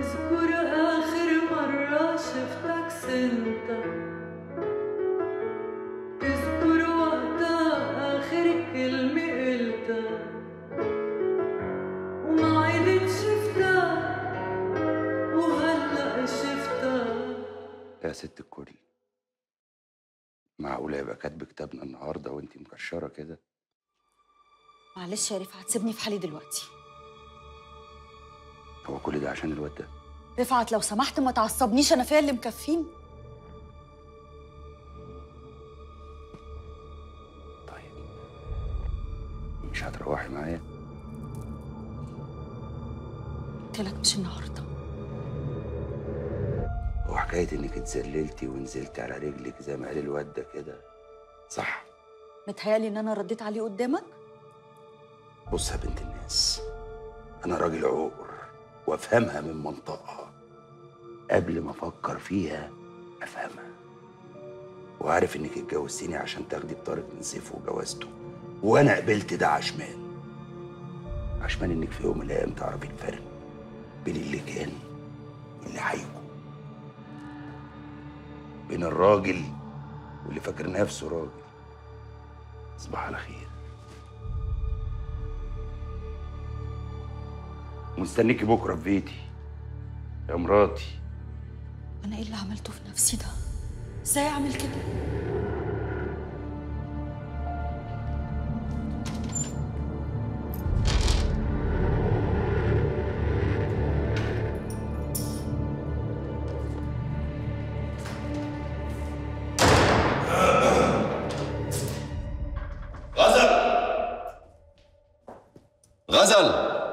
تذكر آخر مرة شفتك سنتا تذكر وقتها آخر كلمة قلتها وما عدت شفتك وهلأ شفتك يا ست الكل معقولة يبقى كاتب كتابنا النهاردة وانتي مكشرة كده معلش يا رفعت سيبني في حالي دلوقتي هو كل ده عشان الواد ده رفعت لو سمحت ما تعصبنيش انا فيا اللي مكفيني مش هتروحي معايا قلت لك مش النهارده هو حكاية انك اتذللتي ونزلتي على رجلك زي ما قال الواد ده كده صح متهيألي ان انا رديت عليه قدامك بص يا بنت الناس انا راجل عقر وافهمها من منطقها قبل ما افكر فيها افهمها وعارف انك اتجوزتيني عشان تاخدي بطارق من سيف وجوازته وانا قبلت ده عشمان عشمان انك في يوم من الايام تعرفي الفرق بين اللي كان واللي هيكون بين الراجل واللي فاكر نفسه راجل تصبح على خير مستنيكي بكره في بيتي يا مراتي انا ايه اللي عملته في نفسي ده ازاي اعمل كده غزل غزل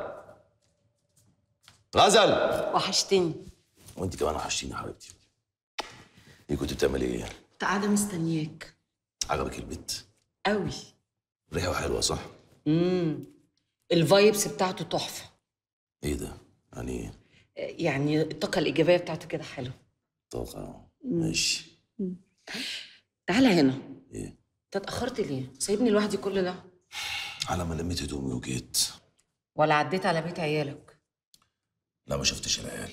غزل وحشتني وانت كمان وحشتيني يا حبيبتي ايه كنت بتعملي ايه؟ كنت قاعده مستنياك عجبك البيت؟ قوي ريحه حلوه صح؟ امم الفايبس بتاعته تحفه ايه ده؟ يعني ايه؟ يعني الطاقه الايجابيه بتاعته كده حلوه طاقه ماشي تعالى هنا ايه؟ انت اتاخرت ليه سايبني لوحدي كل ده على ما لميت هدومي وجيت ولا عديت على بيت عيالك لا ما شفتش العيال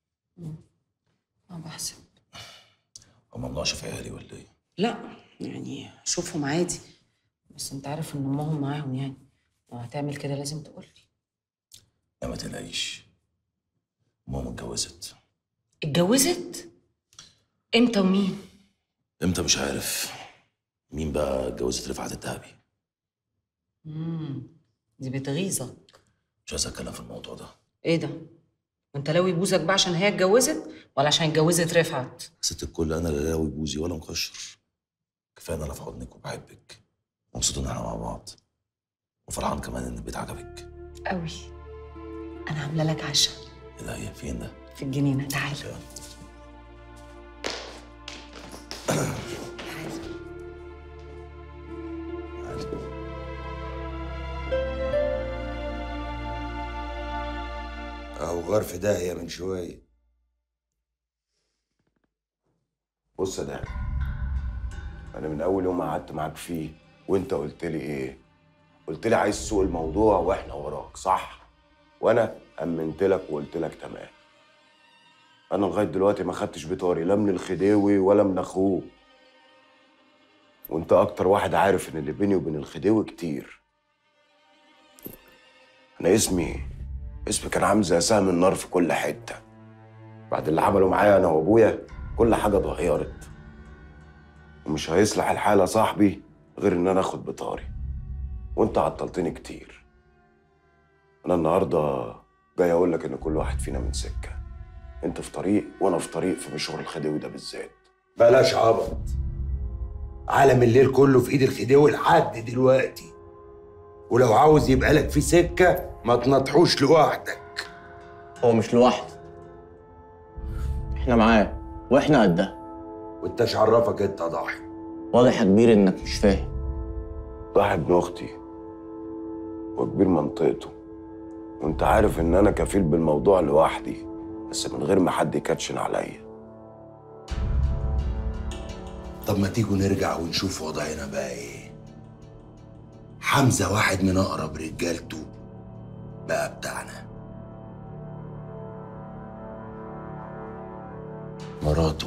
ما بحسب هم ممنوع اشوف عيالي ولا ايه؟ لا يعني شوفهم عادي بس انت عارف ان امهم معاهم يعني لو هتعمل كده لازم تقول لي لا ما تقلقيش ماما اتجوزت اتجوزت امتى ومين امتى مش عارف مين بقى اتجوزت رفعت الذهبي امم دي بتغيظك مش عايز اتكلم في الموضوع ده ايه ده وانت لاوي بوزك بقى عشان هي اتجوزت ولا عشان اتجوزت رفعت ست الكل انا لا لاوي بوزي ولا مكشر كفايه انا في حضنك وبحبك مبسوط ان احنا مع بعض وفرحان كمان ان البيت عجبك قوي انا عامله لك عشاء ايه ده هي فين ده؟ في الجنينه تعالى اهو غرف داهية من شوية بص يا دهب انا من اول يوم قعدت معاك فيه وانت قلت لي ايه قلت لي عايز تسوق الموضوع واحنا وراك صح وانا امنت لك وقلت لك تمام انا لغايه دلوقتي ما خدتش بطاري لا من الخديوي ولا من اخوه وانت اكتر واحد عارف ان اللي بيني وبين الخديوي كتير انا اسمي اسمي كان عامل زي سهم النار في كل حته بعد اللي عمله معايا انا وابويا كل حاجه اتغيرت ومش هيصلح الحال يا صاحبي غير ان انا اخد بطاري وانت عطلتني كتير انا النهارده جاي اقول لك ان كل واحد فينا من سكه انت في طريق وانا في طريق في مشوار الخديوي ده بالذات بلاش عبط عالم الليل كله في ايد الخديوي لحد دلوقتي ولو عاوز يبقى لك في سكة ما تنطحوش لوحدك هو مش لوحده احنا معاه واحنا قدها وانتش عرفك انت يا ضاحي واضح يا كبير انك مش فاهم ضاحي ابن اختي وكبير منطقته وانت عارف ان انا كفيل بالموضوع لوحدي بس من غير ما حد يكاتشن عليا طب ما تيجوا نرجع ونشوف وضعنا بقى ايه حمزة واحد من أقرب رجالته بقى بتاعنا مراته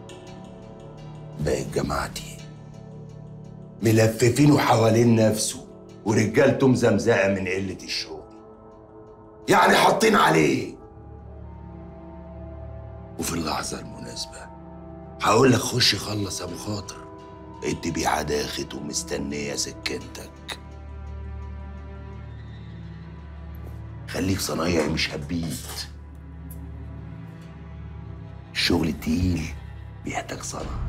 بقت جماعتي ملففينه حوالين نفسه ورجالته مزمزقه من قله الشغل يعني حاطين عليه وفي اللحظه المناسبه هقول لك خش خلص يا ابو خاطر ادي بيه عداخت ومستنيه سكنتك خليك صنايعي مش هبيت الشغل التقيل بيحتاج صنع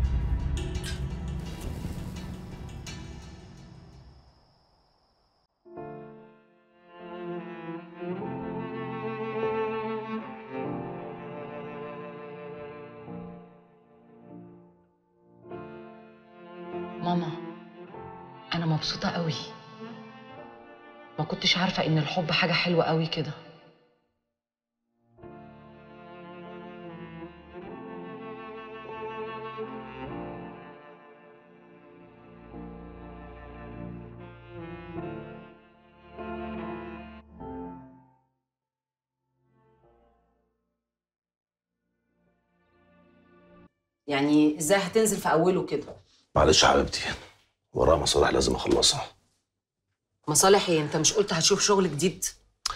ماما انا مبسوطه قوي ما كنتش عارفه ان الحب حاجه حلوه قوي كده يعني ازاي هتنزل في اوله كده معلش يا حبيبتي ورايا مصالح لازم اخلصها مصالح ايه انت مش قلت هتشوف شغل جديد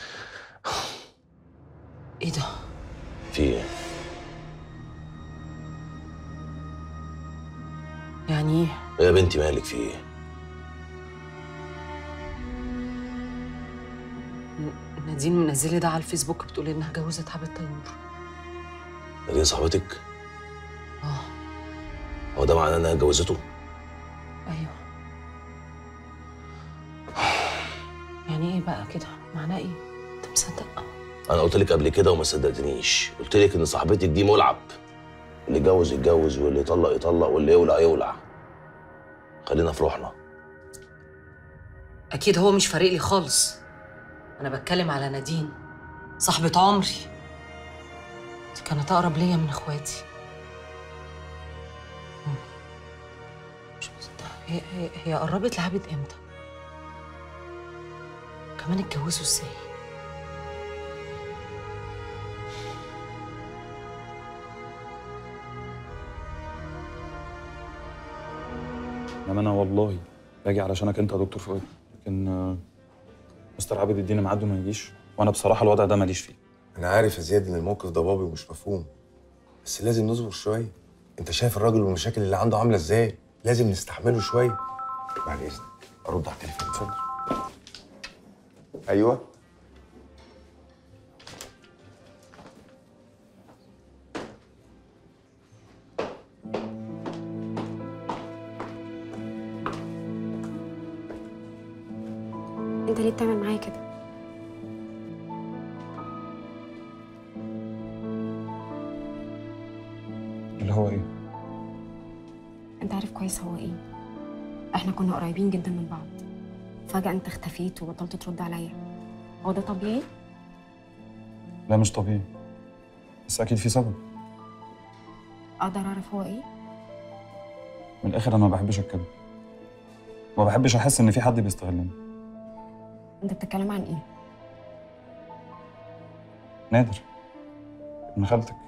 ايه ده في ايه؟ يعني ايه إيه يا بنتي مالك في ايه؟ نادين منزله ده على الفيسبوك بتقول انها جوزت عبد تيمور دي صاحبتك؟ اه هو ده معناه انها اتجوزته؟ ايوه يعني ايه بقى كده معناه ايه انت مصدق انا قلت لك قبل كده وما صدقتنيش قلت لك ان صاحبتك دي ملعب اللي يتجوز يتجوز واللي يطلق يطلق واللي يولع يولع خلينا في روحنا اكيد هو مش فارق لي خالص انا بتكلم على نادين صاحبة عمري دي كانت اقرب ليا من اخواتي مم. مش مصدقة هي هي, هي قربت لعبد امتى كمان اتجوزوا ازاي انما انا والله باجي علشانك انت يا دكتور فؤاد لكن آه، مستر عابد اديني ميعاد وما يجيش وانا بصراحه الوضع ده ماليش فيه انا عارف يا زياد ان الموقف ده بابي مش مفهوم بس لازم نصبر شويه انت شايف الراجل والمشاكل اللي عنده عامله ازاي لازم نستحمله شويه بعد اذنك ارد على التليفون اتفضل ايوه انت ليه بتعمل معايا كده اللي هو ايه انت عارف كويس هو ايه احنا كنا قريبين جدا من بعض فجأة انت اختفيت وبطلت ترد عليا هو ده طبيعي لا مش طبيعي بس اكيد في سبب اقدر اعرف هو ايه من الاخر انا ما بحبش اتكلم ما بحبش احس ان في حد بيستغلني انت بتتكلم عن ايه نادر ابن خالتك